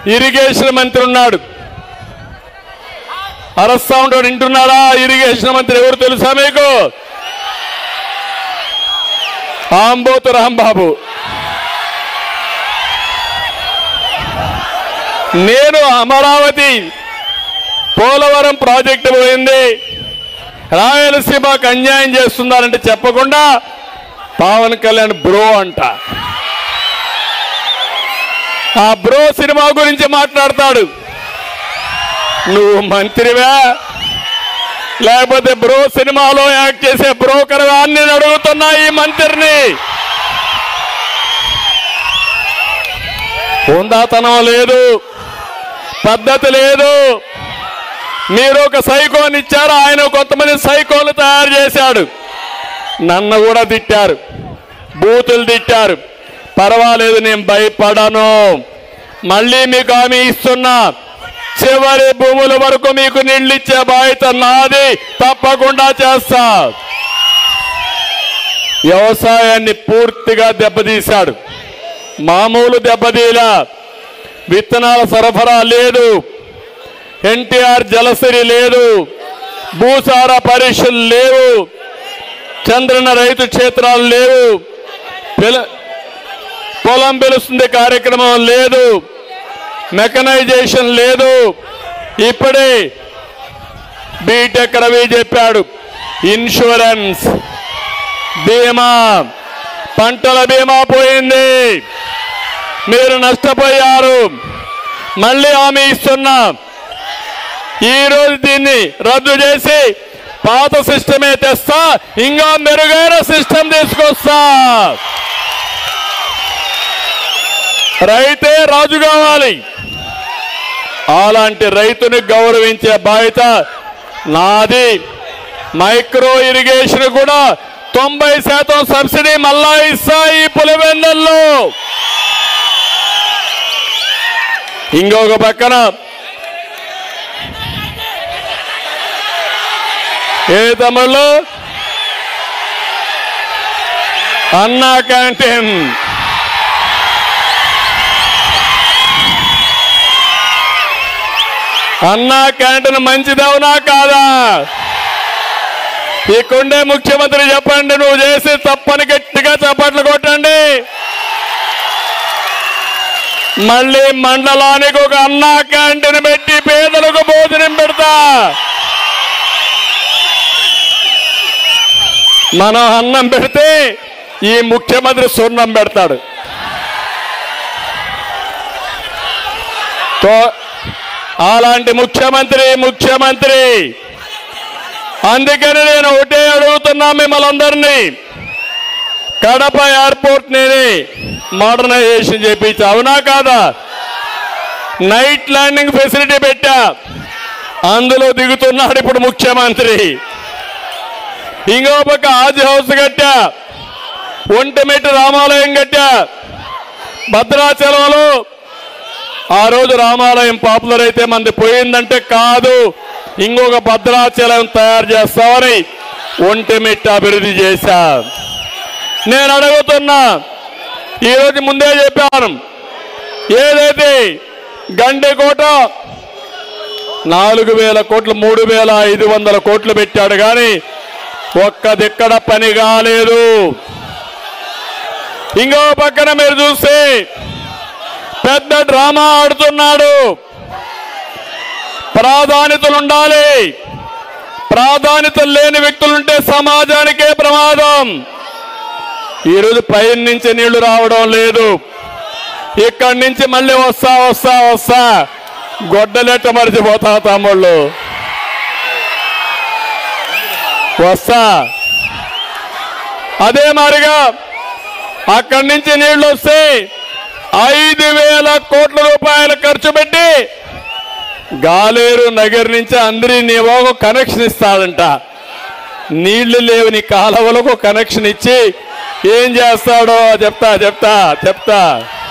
Irrigation మంత్రి ఉన్నాడు అరస్తా ఉంటాడు వింటున్నారా ఇరిగేషన్ మంత్రి ఎవరు తెలుసా మీకు ఆంబోతు రాంబాబు నేను అమరావతి పోలవరం ప్రాజెక్టు పోయింది రాయలసీమకు అన్యాయం చేస్తున్నారంటే చెప్పకుండా పవన్ కళ్యాణ్ బ్రో అంట ఆ బ్రో సినిమా గురించి మాట్లాడతాడు నువ్వు మంత్రివా లేకపోతే బ్రో సినిమాలో యాక్ట్ చేసే బ్రోకర్ అని నేను అడుగుతున్నా ఈ మంత్రిని హుందాతనం లేదు పద్ధతి లేదు మీరు ఒక సైకోని ఇచ్చారు ఆయన కొంతమంది సైకోలు తయారు చేశాడు నన్ను కూడా తిట్టారు బూతులు తిట్టారు పర్వాలేదు నేను భయపడను మళ్ళీ మీకు హామీ ఇస్తున్నా చివరి భూముల వరకు మీకు నీళ్ళు ఇచ్చే బాధ్యత నాది తప్పకుండా చేస్తా వ్యవసాయాన్ని పూర్తిగా దెబ్బతీశాడు మామూలు దెబ్బతీలా విత్తనాల సరఫరా లేదు ఎన్టీఆర్ జలసిరి లేదు భూసార పరీక్షలు లేవు చంద్రన రైతు క్షేత్రాలు లేవు పిల- పొలం పిలుస్తుంది కార్యక్రమం లేదు మెకనైజేషన్ లేదు ఇప్పుడే బీటెక్ రవి చెప్పాడు ఇన్సూరెన్స్ బీమా పంటల బీమా పోయింది మీరు నష్టపోయారు మళ్ళీ హామీ ఇస్తున్నా ఈ రోజు దీన్ని రద్దు చేసి పాత సిస్టమే తెస్తా ఇంకా మెరుగైన సిస్టమ్ తీసుకొస్తా రైతే రాజు కావాలి అలాంటి రైతుని గౌరవించే బాధ్యత నాది మైక్రో ఇరిగేషన్ కూడా తొంభై శాతం సబ్సిడీ మళ్ళా ఇస్తా ఈ పులివెందల్లో ఇంకొక పక్కన ఏ తమిళ్ళు అన్నా క్యాంటీన్ అన్నా క్యాంటీన్ మంచిదవునా కాదా ఇక్కడే ముఖ్యమంత్రి చెప్పండి నువ్వు చేసి తప్పని గట్టిగా చప్పట్లు కొట్టండి మళ్ళీ మండలానికి ఒక అన్నా క్యాంటీన్ పెట్టి పేదలకు భోజనం పెడతా మనం అన్నం పెడితే ఈ ముఖ్యమంత్రి సున్నం పెడతాడు తో- అలాంటి ముఖ్యమంత్రి ముఖ్యమంత్రి అందుకని నేను ఒకటే అడుగుతున్నా మిమ్మల్ని అందరినీ కడప ఎయిర్పోర్ట్ నేనే మోడర్నైజేషన్ చేపించా అవునా కాదా నైట్ ల్యాండింగ్ ఫెసిలిటీ పెట్టా అందులో దిగుతున్నాడు ఇప్పుడు ముఖ్యమంత్రి ఇంకో పక్క ఆది హౌస్ కట్టా ఒంటిమెట్టు రామాలయం కట్టా భద్రాచలంలో ఆ రోజు రామాలయం పాపులర్ అయితే మంది పోయిందంటే కాదు ఇంకొక భద్రాచలం తయారు చేస్తామని ఒంటిమిట్ట అభివృద్ధి చేశా నేను అడుగుతున్నా ఈరోజు ముందే చెప్పాను ఏదైతే గండికోట నాలుగు వేల కోట్లు మూడు వేల ఐదు వందల కోట్లు పెట్టాడు కానీ ఒక్క దిక్కడ పని కాలేదు ఇంకో పక్కన మీరు చూస్తే పెద్ద డ్రామా ఆడుతున్నాడు ప్రాధాన్యతలు ఉండాలి ప్రాధాన్యతలు లేని వ్యక్తులుంటే సమాజానికే ప్రమాదం ఈరోజు పైన నుంచి నీళ్లు రావడం లేదు ఇక్కడి నుంచి మళ్ళీ వస్తా వస్తా వస్తా గొడ్డలెట్ట మరిచిపోతా తమ్ముళ్ళు వస్తా అదే మారిగా అక్కడి నుంచి నీళ్లు వస్తే ఐదు వేల కోట్ల రూపాయలు ఖర్చు పెట్టి గాలేరు నగర్ నుంచి అందరి నీవోకు కనెక్షన్ ఇస్తాడంట నీళ్లు లేవని కాలువలకు కనెక్షన్ ఇచ్చి ఏం చేస్తాడో చెప్తా చెప్తా చెప్తా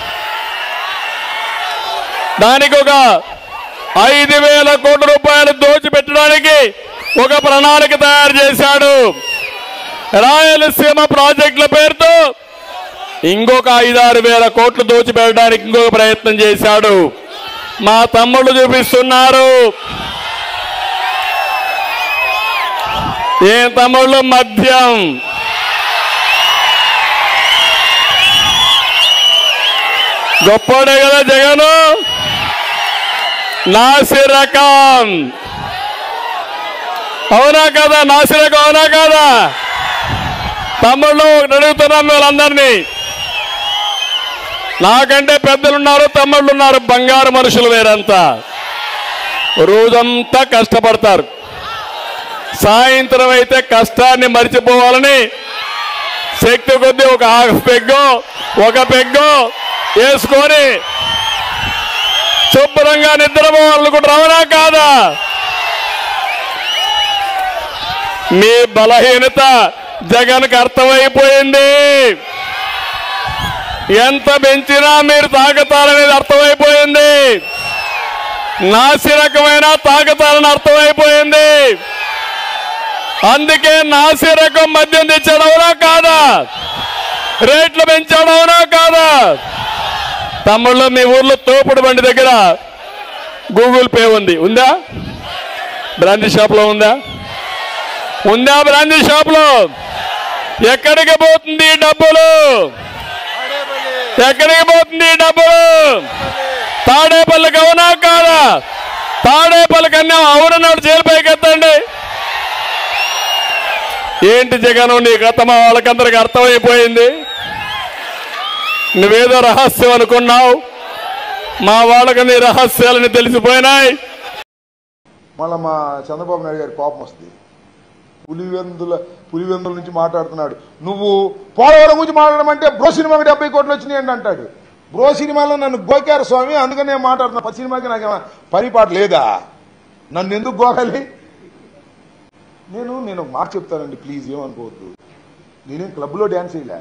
దానికి ఒక ఐదు వేల కోట్ల రూపాయలు దోచిపెట్టడానికి ఒక ప్రణాళిక తయారు చేశాడు రాయలసీమ ప్రాజెక్టుల పేరుతో ఇంకొక ఐదారు వేల కోట్లు దోచిపెట్టడానికి ఇంకొక ప్రయత్నం చేశాడు మా తమ్ముళ్ళు చూపిస్తున్నారు ఏం తమ్ముళ్ళు మద్యం గొప్పోడే కదా జగను నాసిరకం అవునా కదా నాసిరకం అవునా కదా తమ్ముళ్ళు ఒకటి అడుగుతున్నాం వీళ్ళందరినీ నాకంటే పెద్దలు ఉన్నారు తమ్ముళ్ళు ఉన్నారు బంగారు మనుషులు వేరంతా రోజంతా కష్టపడతారు సాయంత్రం అయితే కష్టాన్ని మర్చిపోవాలని శక్తి కొద్దీ ఒక హాఫ్ పెగ్గో ఒక పెగ్గో వేసుకొని శుభ్రంగా నిద్రపోవాలనుకుంటారు అవునా కాదా మీ బలహీనత జగన్కి అర్థమైపోయింది ఎంత పెంచినా మీరు తాగుతారనేది అర్థమైపోయింది నాసి రకమైన తాగుతారని అర్థమైపోయింది అందుకే నాసి రకం మద్యం తెచ్చాడవునా కాదా రేట్లు పెంచాడవునా కాదా తమ్ముళ్ళు మీ ఊర్లో తోపుడు బండి దగ్గర గూగుల్ పే ఉంది ఉందా బ్రాందీ షాప్లో ఉందా ఉందా బ్రాందీ షాప్లో ఎక్కడికి పోతుంది ఈ డబ్బులు ఎక్కడికి పోతుంది ఈ డబ్బులు తాడేపల్లికి అవునా కాదా తాడేపల్లికి అన్నా అవునన్నాడు జైలుపైకి ఎత్తండి ఏంటి జగన్ నీ గత మా వాళ్ళకందరికి అర్థమైపోయింది నువ్వేదో రహస్యం అనుకున్నావు మా వాళ్ళకి నీ రహస్యాలని తెలిసిపోయినాయి మళ్ళీ మా చంద్రబాబు నాయుడు గారి కోపం వస్తుంది పులివెందుల పులివెందుల నుంచి మాట్లాడుతున్నాడు నువ్వు పోలవరం గురించి మాట్లాడమంటే బ్రో సినిమాకి డెబ్బై కోట్లు వచ్చినాయి అని అంటాడు బ్రో సినిమాలో నన్ను గోకారు స్వామి అందుకనే నేను మాట్లాడుతున్నా పది సినిమాకి నాకు పని పాట లేదా నన్ను ఎందుకు గోకాలి నేను నేను ఒక మాట చెప్తానండి ప్లీజ్ ఏమనుకోవద్దు నేనేం క్లబ్లో డ్యాన్స్ వేయలే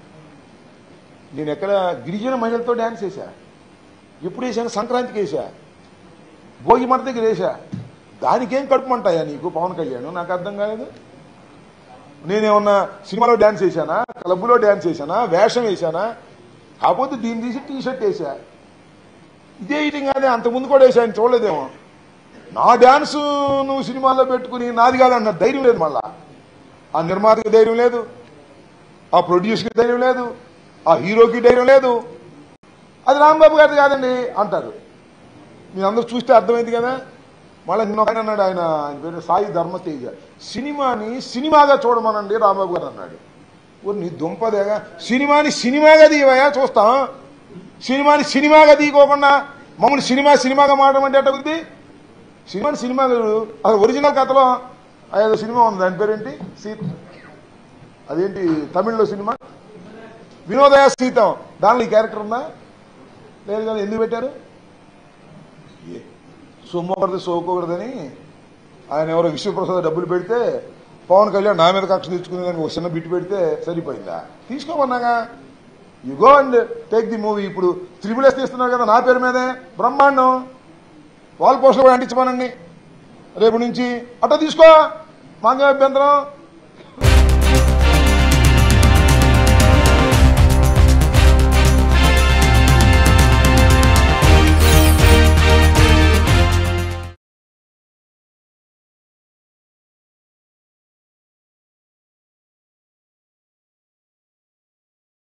నేను ఎక్కడ గిరిజన మహిళలతో డ్యాన్స్ వేసా ఎప్పుడు వేసాను సంక్రాంతికి వేసా భోగి మంట దగ్గర వేసా దానికేం కడుపుమంటాయా నీకు పవన్ కళ్యాణ్ నాకు అర్థం కాలేదు నేనేమన్నా సినిమాలో డ్యాన్స్ వేసానా క్లబ్లో డ్యాన్స్ వేసానా వేషం వేసానా కాకపోతే దీన్ని తీసి టీ షర్ట్ వేసా ఇదే ఇటింగ్ కాదే అంతకుముందు కూడా వేసాను చూడలేదేమో నా డ్యాన్స్ నువ్వు సినిమాలో పెట్టుకుని నాది కాదన్న ధైర్యం లేదు మళ్ళా ఆ నిర్మాతకి ధైర్యం లేదు ఆ ప్రొడ్యూసర్కి ధైర్యం లేదు ఆ హీరోకి ధైర్యం లేదు అది రాంబాబు గారిది కాదండి అంటారు మీరు అందరూ చూస్తే అర్థమైంది కదా మళ్ళీ నిన్న ఒక ఆయన అన్నాడు ఆయన ఆయన పేరు సాయి ధర్మతేజ సినిమాని సినిమాగా చూడమనండి రాంబాబు గారు అన్నాడు ఓ నీ దుంపదేగా సినిమాని సినిమాగా తీయవయా చూస్తాం సినిమాని సినిమాగా తీయకోకుండా మమ్మల్ని సినిమా సినిమాగా మాడమంటే ఎట్ట ఉంది సినిమాని సినిమాగా చూడు. అది ఒరిజినల్ కథలో ఏదో సినిమా ఉంది దాని పేరేంటి సీత అదేంటి తమిళ్లో సినిమా వినోదయ సీతం దానిలో ఈ క్యారెక్టర్ ఉందా లేదు కదా ఎందుకు పెట్టారు ఏ- సొమ్ము ఒకరిది సోకూడదని ఆయన ఎవరో విశ్వప్రసాద్ డబ్బులు పెడితే పవన్ కళ్యాణ్ నా మీద కక్ష తెచ్చుకునే దానికి ఒక చిన్న బిట్ పెడితే సరిపోయిందా తీసుకోమన్నాగా you go and take the movie ఇప్పుడు త్రిబుల్ ఎస్ తీస్తున్నారు కదా నా పేరు మీదే బ్రహ్మాండం వాల్ పోస్టర్ కూడా అంటించమనండి రేపు నుంచి అట్ట తీసుకో మాకే అభ్యంతరం